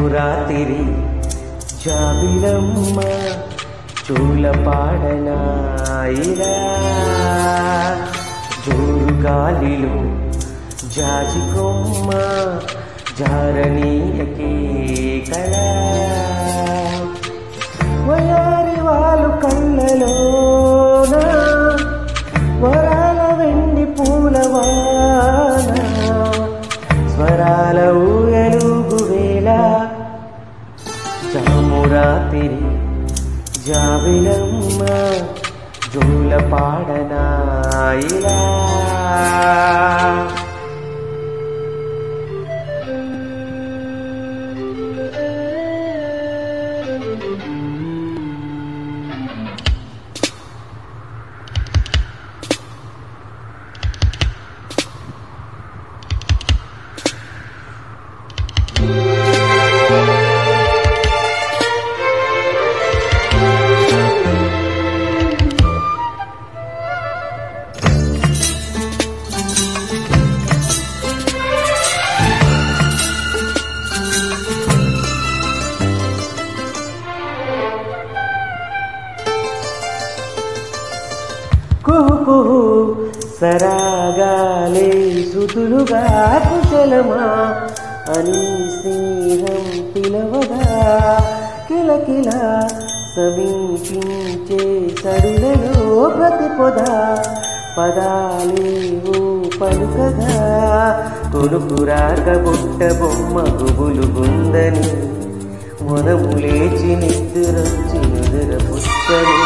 జామురాతిరి జాబిలమ్మ చూలపాడనాయిలా జోరు గాలిలో జాజి కొమ్మ జారణీయకే కళ వయారి వాళ్ళు కళ్ళలోన వరాల వెండి పూలవాన స్వరాల ఊయలుగు వేళ జామురాతిరి జాబిలమ్మ జోల పాడనాయిలా కుహు కుహు సరాగాలే సుతులుగా కుశలమా అని స్నేహం పిలవదా కిలకిల సమీపించే సడులలో ప్రతి పొద పదాలేవు పలుకగా కొడుకు రాక బుట్ట బొమ్మ గుబులు గుందని మనము లేచి నిద్రొచ్చి నిద్ర పుస్తని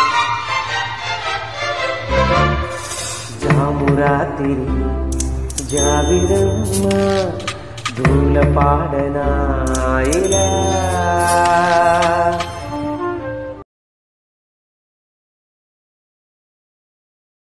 జామురాతిరి జాబిరమ్మ దూల పాడనాయిలా